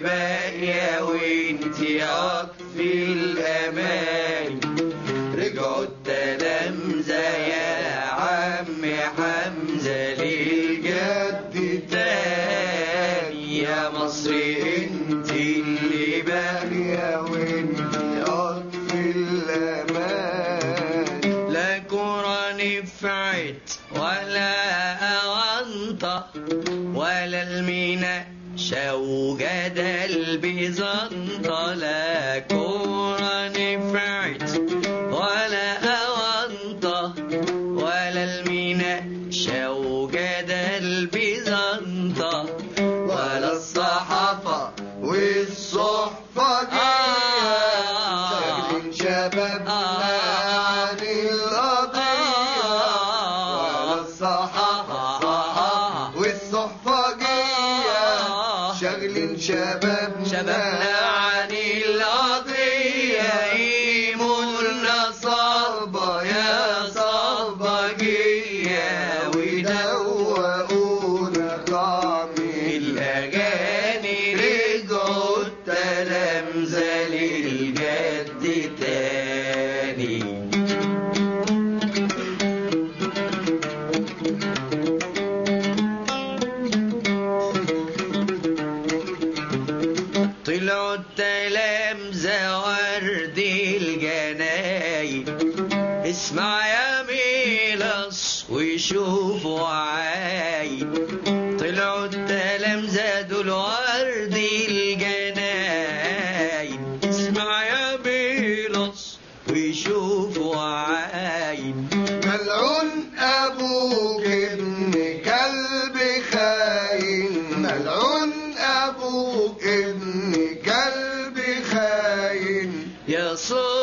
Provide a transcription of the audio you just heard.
باقية وانتي عطفي الأمان رجعوا التلامذة يا عم حمزة للجد تاني يا مصر انت اللي باقية وانتي عطفي الأمان لا كرة نفعت ولا أغنطة ولا المينا شوجد البيزنطة لا كرة نفعت ولا أغنطة ولا المينا شوجد البيزنطة ولا الصحافة والصحفة شاغلين شبابنا عن القضية ولا الصحافة والصحفجية شاغلين شبابنا شبابنا عن القضية إيمونا صلبة يا صلبجية ودوقونا طعم الأغاني رجعوا التلامذة للجد تاني طلعوا التلامذة ورد الجناين اسمع يا ميلس وشوفوا عاين طلعوا التلامذة دول ورد الجناين اسمع يا ميلس وشوفوا عاين ملعون ابوك ابن كلب خاين ملعون ابوك ابن كلب خاين يا صوت